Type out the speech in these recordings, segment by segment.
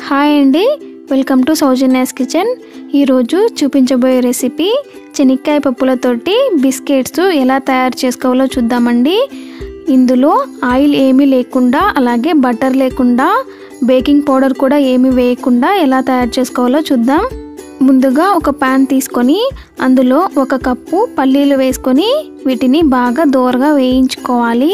hi అండి welcome to సౌజన్యాస్ kitchen ఈరోజు చూపించబోయే రెసిపీ చెనిక్కాయ పప్పులతోటి బిస్కెట్స్ ఎలా తయారు చేసుకోవాలో చూద్దామండి ఇందులో ఆయిల్ ఏమీ లేకుండా అలాగే బటర్ లేకుండా బేకింగ్ పౌడర్ కూడా ఏమీ వేయకుండా ఎలా తయారు చేసుకోవాలో చూద్దాం ముందుగా ఒక ప్యాన్ తీసుకొని అందులో ఒక కప్పు పల్లీలు వేసుకొని వీటిని బాగా దోరగా వేయించుకోవాలి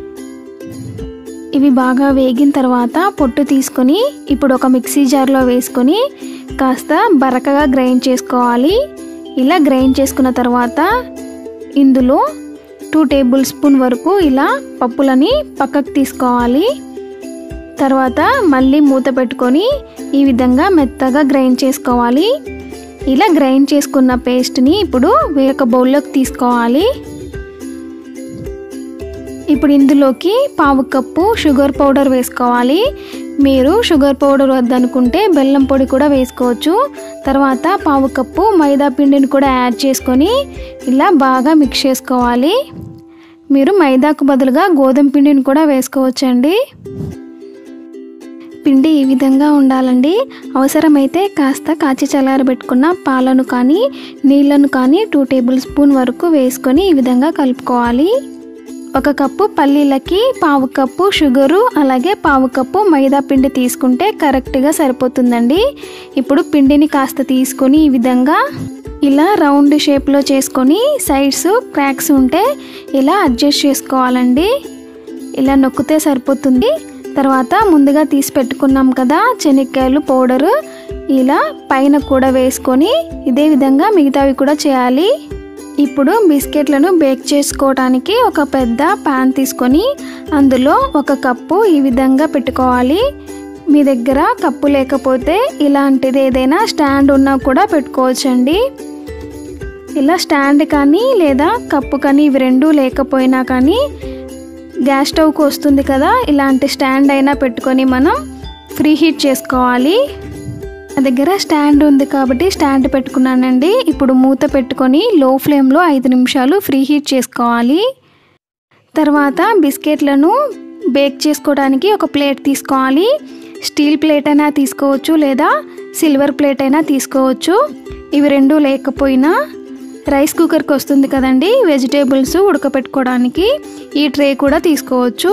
ఇవి బాగా వేగిన తర్వాత పొట్టు తీసుకొని ఇప్పుడు ఒక మిక్సీ జార్లో వేసుకొని కాస్త బరకగా గ్రైండ్ చేసుకోవాలి ఇలా గ్రైండ్ చేసుకున్న తర్వాత ఇందులో టూ టేబుల్ స్పూన్ వరకు ఇలా పప్పులని పక్కకు తీసుకోవాలి తర్వాత మళ్ళీ మూత పెట్టుకొని ఈ విధంగా మెత్తగా గ్రైండ్ చేసుకోవాలి ఇలా గ్రైండ్ చేసుకున్న పేస్ట్ని ఇప్పుడు వేరొక బౌల్లోకి తీసుకోవాలి ఇప్పుడు ఇందులోకి పావు కప్పు షుగర్ పౌడర్ వేసుకోవాలి మీరు షుగర్ పౌడర్ వద్దనుకుంటే బెల్లం పొడి కూడా వేసుకోవచ్చు తర్వాత పావు కప్పు మైదా పిండిని కూడా యాడ్ చేసుకొని ఇలా బాగా మిక్స్ చేసుకోవాలి మీరు మైదాకు బదులుగా గోధుమ పిండిని కూడా వేసుకోవచ్చండి పిండి ఈ విధంగా ఉండాలండి అవసరమైతే కాస్త కాచి చల్లారబెట్టుకున్న పాలను కానీ నీళ్ళను కానీ టూ టేబుల్ స్పూన్ వరకు వేసుకొని ఈ విధంగా కలుపుకోవాలి ఒక కప్పు పల్లీలకి పావు కప్పు షుగరు అలాగే పావు కప్పు మైదా పిండి తీసుకుంటే కరెక్ట్గా సరిపోతుందండి ఇప్పుడు పిండిని కాస్త తీసుకొని ఈ విధంగా ఇలా రౌండ్ షేప్లో చేసుకొని సైడ్స్ క్రాక్స్ ఉంటే ఇలా అడ్జస్ట్ చేసుకోవాలండి ఇలా నొక్కితే సరిపోతుంది తర్వాత ముందుగా తీసి పెట్టుకున్నాం కదా శనక్కాయలు పౌడరు ఇలా పైన కూడా వేసుకొని ఇదే విధంగా మిగతావి కూడా చేయాలి ఇప్పుడు బిస్కెట్లను బేక్ చేసుకోవడానికి ఒక పెద్ద ప్యాన్ తీసుకొని అందులో ఒక కప్పు ఈ విధంగా పెట్టుకోవాలి మీ దగ్గర కప్పు లేకపోతే ఇలాంటిది ఏదైనా స్టాండ్ ఉన్నా కూడా పెట్టుకోవచ్చండి ఇలా స్టాండ్ కానీ లేదా కప్పు కానీ ఇవి రెండు లేకపోయినా కానీ గ్యాస్ స్టవ్కి వస్తుంది కదా ఇలాంటి స్టాండ్ అయినా పెట్టుకొని మనం ఫ్రీ హీట్ చేసుకోవాలి నా దగ్గర స్టాండ్ ఉంది కాబట్టి స్టాండ్ పెట్టుకున్నానండి ఇప్పుడు మూత పెట్టుకొని లో ఫ్లేమ్లో ఐదు నిమిషాలు ఫ్రీ హీట్ చేసుకోవాలి తర్వాత బిస్కెట్లను బేక్ చేసుకోవడానికి ఒక ప్లేట్ తీసుకోవాలి స్టీల్ ప్లేట్ అయినా తీసుకోవచ్చు లేదా సిల్వర్ ప్లేట్ అయినా తీసుకోవచ్చు ఇవి రెండు లేకపోయినా రైస్ కుక్కర్కి వస్తుంది కదండి వెజిటేబుల్స్ ఉడకపెట్టుకోవడానికి ఈ ట్రే కూడా తీసుకోవచ్చు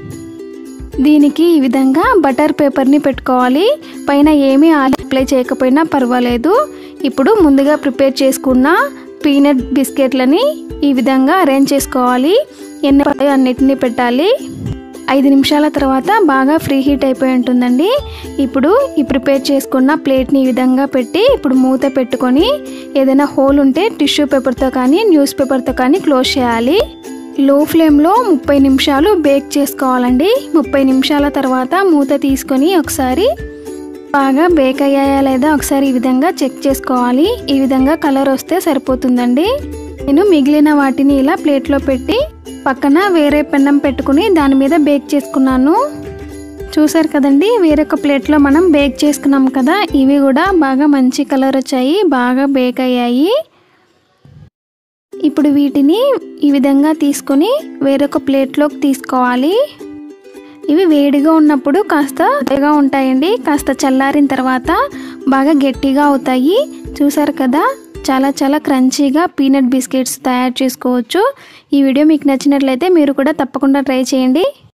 దీనికి ఈ విధంగా బటర్ పేపర్ని పెట్టుకోవాలి పైన ఏమీ ఆయిల్ అప్లై చేయకపోయినా పర్వాలేదు ఇప్పుడు ముందుగా ప్రిపేర్ చేసుకున్న పీనట్ బిస్కెట్లని ఈ విధంగా అరేంజ్ చేసుకోవాలి ఎన్ని పడతాయో అన్నిటినీ పెట్టాలి ఐదు నిమిషాల తర్వాత బాగా ఫ్రీ హీట్ అయిపోయి ఉంటుందండి ఇప్పుడు ఈ ప్రిపేర్ చేసుకున్న ప్లేట్ని ఈ విధంగా పెట్టి ఇప్పుడు మూత పెట్టుకొని ఏదైనా హోల్ ఉంటే టిష్యూ పేపర్తో కానీ న్యూస్ పేపర్తో కానీ క్లోజ్ చేయాలి లో ఫ్లేమ్లో ముప్పై నిమిషాలు బేక్ చేసుకోవాలండి ముప్పై నిమిషాల తర్వాత మూత తీసుకొని ఒకసారి బాగా బేక్ అయ్యాయా లేదా ఒకసారి ఈ విధంగా చెక్ చేసుకోవాలి ఈ విధంగా కలర్ వస్తే సరిపోతుందండి నేను మిగిలిన వాటిని ఇలా ప్లేట్లో పెట్టి పక్కన వేరే పెన్నం పెట్టుకుని దాని మీద బేక్ చేసుకున్నాను చూసారు కదండి వేరొక ప్లేట్లో మనం బేక్ చేసుకున్నాం కదా ఇవి కూడా బాగా మంచి కలర్ వచ్చాయి బాగా బేక్ అయ్యాయి ఇప్పుడు వీటిని ఈ విధంగా తీసుకొని వేరొక ప్లేట్లోకి తీసుకోవాలి ఇవి వేడిగా ఉన్నప్పుడు కాస్త గట్టిగా ఉంటాయండి కాస్త చల్లారిన తర్వాత బాగా గట్టిగా అవుతాయి చూసారు కదా చాలా చాలా క్రంచీగా పీనట్ బిస్కెట్స్ తయారు చేసుకోవచ్చు ఈ వీడియో మీకు నచ్చినట్లయితే మీరు కూడా తప్పకుండా ట్రై చేయండి